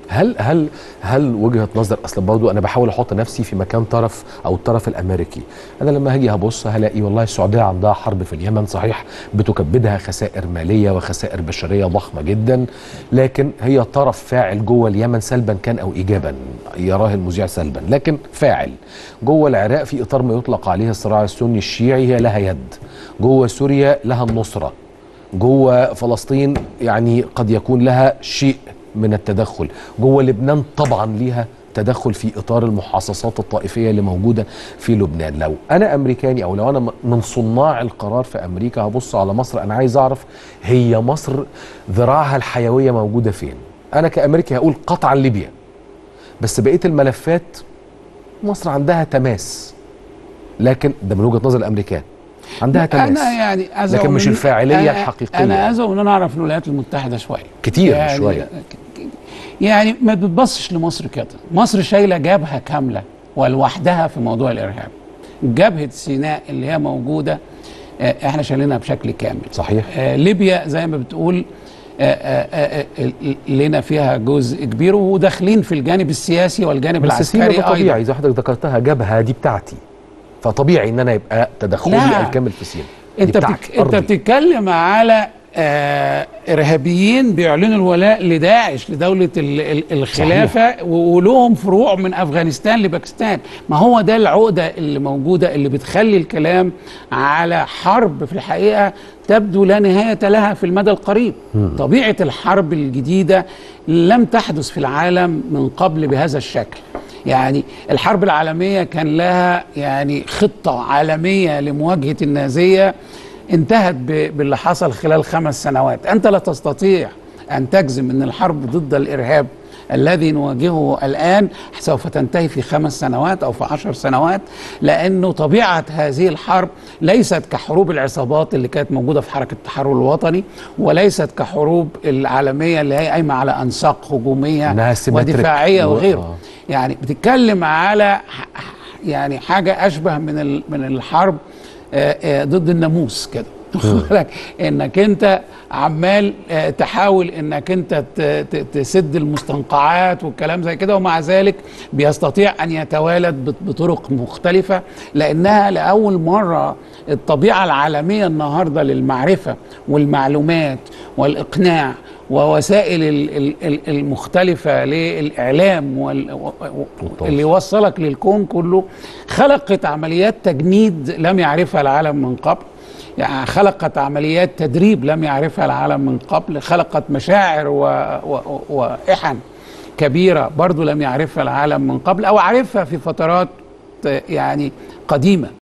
هل هل هل وجهه نظر اصل برضه انا بحاول احط نفسي في مكان طرف او الطرف الامريكي انا لما هاجي هبص هلاقي والله السعوديه عندها حرب في اليمن صحيح بتكبدها خسائر ماليه وخسائر بشريه ضخمه جدا لكن هي طرف فاعل جوه اليمن سلبا كان او ايجابا يراه المذيع سلبا لكن فاعل جوه العراق في اطار ما يطلق عليه الصراع السني الشيعي هي لها يد جوه سوريا لها النصره جوه فلسطين يعني قد يكون لها شيء من التدخل جوه لبنان طبعا ليها تدخل في اطار المحاصصات الطائفيه اللي موجوده في لبنان لو انا امريكاني او لو انا من صناع القرار في امريكا هبص على مصر انا عايز اعرف هي مصر ذراعها الحيويه موجوده فين انا كامريكي هقول قطعا ليبيا بس بقيه الملفات مصر عندها تماس لكن ده من وجهه نظر الامريكان عندها تماس انا يعني أزعم لكن مش إن- الفاعلية أنا- الحقيقية. انا ازعم ان انا اعرف الولايات المتحده شويه كتير مش يعني شوية. يعني ما بتبصش لمصر كده مصر شايله جبهه كامله ولوحدها في موضوع الارهاب جبهه سيناء اللي هي موجوده آه، احنا شايلينها بشكل كامل صحيح آه، ليبيا زي ما بتقول آه، آه، آه، آه، لنا فيها جزء كبير وداخلين في الجانب السياسي والجانب بس سينا العسكري ده طبيعي ايضا زي حضرتك ذكرتها جبهه دي بتاعتي فطبيعي ان انا يبقى تدخلي لا. الكامل في سينا دي انت بتاعتي، بتك... انت أرضي. بتتكلم على آه ارهابيين بيعلنوا الولاء لداعش لدوله ال... ال... الخلافه و- ولهم فروع من افغانستان لباكستان ما هو ده العقده اللي موجوده اللي بتخلي الكلام على حرب في الحقيقه تبدو لا نهايه لها في المدى القريب طبيعه الحرب الجديده لم تحدث في العالم من قبل بهذا الشكل يعني الحرب العالمية كان لها يعني خطة عالمية لمواجهة النازية انتهت ب- باللي حصل خلال خمس سنوات أنت لا تستطيع أن تجزم أن الحرب ضد الإرهاب الذي نواجهه الآن سوف تنتهي في خمس سنوات أو في عشر سنوات لأنه طبيعة هذه الحرب ليست كحروب العصابات اللي كانت موجودة في حركة التحرر الوطني وليست كحروب العالمية اللي هي قايمة على أنساق هجومية إنها symmetric. ودفاعية و- وغيره آه. يعني بتتكلم على ح- يعني حاجه اشبه من ال- من الحرب آه، آه، ضد الناموس كده واخد بالك؟ انك انت عمال آه، تحاول انك انت ت- ت- تسد المستنقعات والكلام زي كده ومع ذلك بيستطيع ان يتوالد بط- بطرق مختلفه لانها لاول مره الطبيعه العالميه النهارده للمعرفه والمعلومات والاقناع ووسائل ال- ال- ال- المختلفة للإعلام وال- و- و- اللي يوصلك للكون كله خلقت عمليات تجنيد لم يعرفها العالم من قبل يعني خلقت عمليات تدريب لم يعرفها العالم من قبل خلقت مشاعر و... و... وإحن كبيرة برضو لم يعرفها العالم من قبل أو عرفها في فترات يعني قديمة